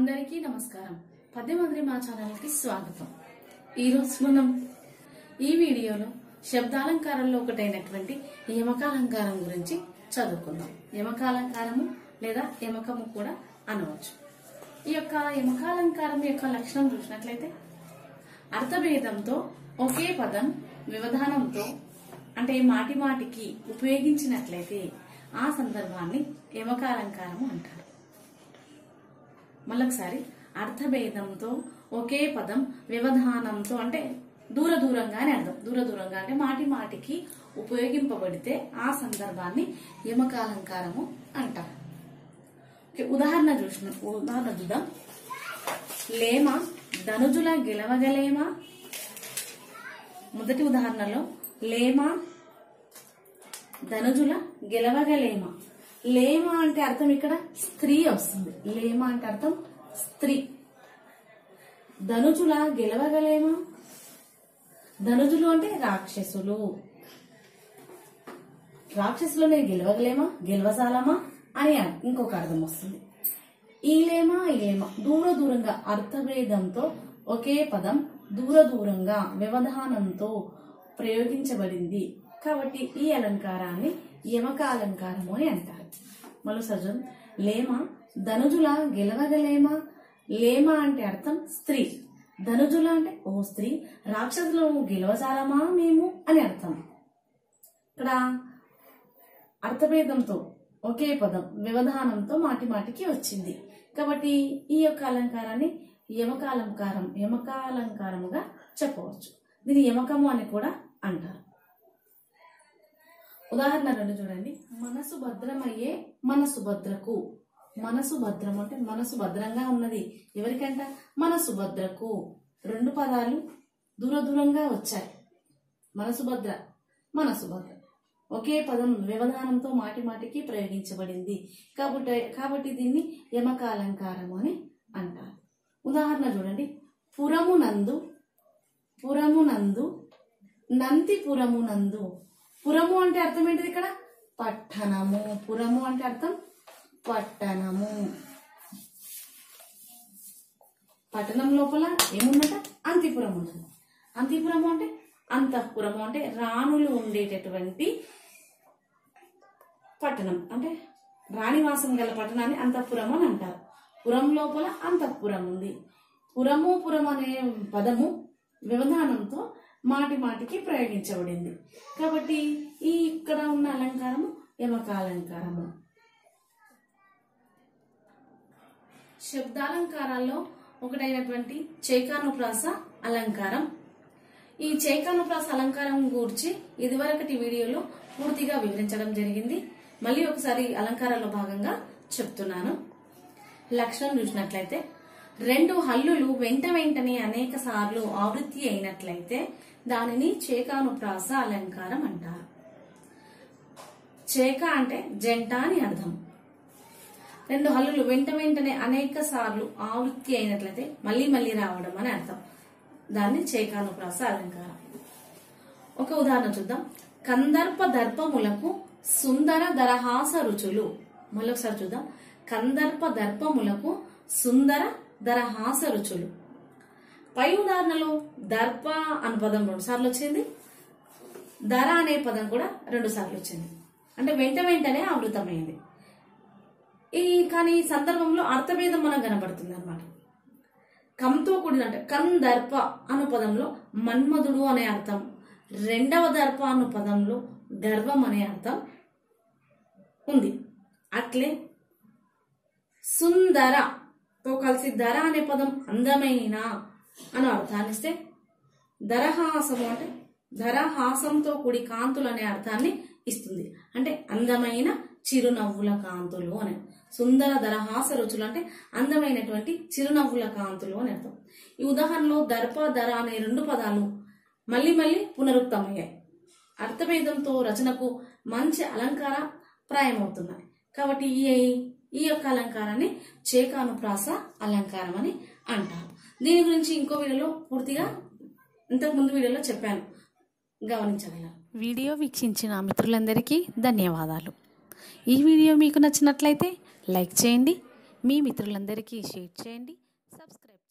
అందరికీ నమస్కారం పద్యమందిరి మా ఛానల్కి స్వాగతం ఈరోజు మనం ఈ వీడియోలో శబ్దాలంకారంలో ఒకటైనటువంటి యమకాలంకారం గురించి చదువుకుందాం యమకాలంకారము లేదా యమకము కూడా అనవచ్చు ఈ యొక్క యమకాలంకారం యొక్క లక్షణం చూసినట్లయితే అర్థభేదంతో ఒకే పదం వ్యవధానంతో అంటే మాటి మాటికి ఉపయోగించినట్లయితే ఆ సందర్భాన్ని యమకాలంకారము అంటారు మళ్ళొకసారి అర్థభేదంతో ఒకే పదం వ్యవధానంతో అంటే దూర దూరంగానే అర్థం దూర దూరంగా అంటే మాటి మాటికి ఉపయోగింపబడితే ఆ సందర్భాన్ని యమకాలంకారము అంటారు ఓకే, ఉదాహరణ చూసిన ఉదాహరణ చూద్దాం లేమ ధనుజుల గెలవగలేమా మొదటి ఉదాహరణలో లేమ ధనుజుల గెలవగలేమ లేమ అంటే అర్థం ఇక్కడ స్త్రీ వస్తుంది లేమ అంటే అర్థం స్త్రీ ధనుజుల గెలవగలేమా ధనుజులు అంటే రాక్షసులు రాక్షసులనే గెలవగలేమా గెలవసాలమా అని ఇంకొక అర్థం వస్తుంది ఈలేమా ఈలేమా దూర దూరంగా అర్థభేదంతో ఒకే పదం దూర దూరంగా వ్యవధానంతో ప్రయోగించబడింది కాబట్టి ఈ అలంకారాన్ని యమక అలంకారము అని అంటారు మరో సజం లేమ ధనుజుల గెలవగలేమా లేమ అంటే అర్థం స్త్రీ ధనుజుల అంటే ఓ స్త్రీ రాక్షసులను గెలవసాలమా మేము అని అర్థం ఇక్కడ అర్థభేదంతో ఒకే పదం వ్యవధానంతో మాటి మాటికి వచ్చింది కాబట్టి ఈ యొక్క అలంకారాన్ని యమకాలంకారం యమకాలంకారముగా చెప్పవచ్చు దీని యమకము అని కూడా అంటారు ఉదాహరణ రెండు చూడండి మనసు భద్రమయ్యే మనసు భద్రకు మనసు భద్రం అంటే మనసు భద్రంగా ఉన్నది ఎవరికంట మనసు భద్రకు రెండు పదాలు దూర దూరంగా వచ్చాయి మనసు భద్ర మనసు భద్ర ఒకే పదం వ్యవధానంతో మాటి మాటికి ప్రయోగించబడింది కాబట్టి కాబట్టి దీన్ని యమకాలంకారము అని అంటారు ఉదాహరణ చూడండి పురమునందు పురమునందు నంది పురమునందు పురము అంటే అర్థం ఏంటిది ఇక్కడ పట్టణము పురము అంటే అర్థం పట్టణము పట్టణం లోపల ఏముందట అంతిపురం ఉంటుంది అంతిపురము అంటే అంతఃపురము అంటే రాణులు ఉండేటటువంటి పట్టణం అంటే రాణివాసం గల పట్టణాన్ని అంతఃపురం అని అంటారు పురం లోపల అంతఃపురం ఉంది పురము పురం అనే పదము వ్యవధానంతో మాటి మాటికి ప్రయోగించబడింది కాబట్టి ఈ ఇక్కడ ఉన్న అలంకారము యమకాలంకారము శబ్దాలంకారాల్లో ఒకటైనటువంటి చైకానుప్రాస అలంకారం ఈ చైకానుప్రాస అలంకారం గూర్చి ఇదివరకటి వీడియోలో పూర్తిగా వివరించడం జరిగింది మళ్ళీ ఒకసారి అలంకారాల్లో భాగంగా చెప్తున్నాను లక్షణం చూసినట్లయితే రెండు హల్లులు వెంట వెంటనే అనేక సార్లు ఆవృత్తి అయినట్లయితే దానిని చేకానుప్రాస అలంకారం అంటారు చేక అంటే జంట అని అర్థం రెండు హల్లులు వెంట వెంటనే అనేక సార్లు ఆవృత్తి అయినట్లయితే మళ్ళీ మళ్ళీ రావడం అని అర్థం దాన్ని చేకానుప్రాస అలంకారం ఒక ఉదాహరణ చూద్దాం కందర్ప దర్పములకు సుందర దరహాస రుచులు మళ్ళొకసారి చూద్దాం కందర్ప దర్పములకు సుందర దరహాస రుచులు పై ఉదాహరణలో దర్ప అనే పదం రెండు సార్లు వచ్చింది ధర అనే పదం కూడా రెండు సార్లు వచ్చింది అంటే వెంట వెంటనే ఆవృతమైంది ఈ కానీ ఈ సందర్భంలో అర్థభేదం మనకు కనబడుతుంది అనమాట కంతో కూడిన అంటే కందర్ప అను పదంలో మన్మధుడు అనే అర్థం రెండవ దర్ప అను పదంలో గర్వం అనే అర్థం ఉంది అట్లే సుందర తో కలిసి ధర అనే పదం అందమైన అని అర్థాన్ని ఇస్తే ధరహాసము అంటే ధరహాసంతో కూడి కాంతులు అనే అర్థాన్ని ఇస్తుంది అంటే అందమైన చిరునవ్వుల కాంతులు అని సుందర ధరహాస రుచులు అంటే అందమైనటువంటి చిరునవ్వుల కాంతులు అని అర్థం ఈ ఉదాహరణలో దర్ప ధర అనే రెండు పదాలు మళ్ళీ మళ్ళీ పునరుక్తమయ్యాయి అర్థభేదంతో రచనకు మంచి అలంకార ప్రాయమవుతున్నాయి కాబట్టి ఈ ఈ యొక్క అలంకారాన్ని చేకానుప్రాస అలంకారం అని అంటారు దీని గురించి ఇంకో వీడియోలో పూర్తిగా ఇంతకు ముందు వీడియోలో చెప్పాను గమనించగలరు వీడియో వీక్షించిన మిత్రులందరికీ ధన్యవాదాలు ఈ వీడియో మీకు నచ్చినట్లయితే లైక్ చేయండి మీ మిత్రులందరికీ షేర్ చేయండి సబ్స్క్రైబ్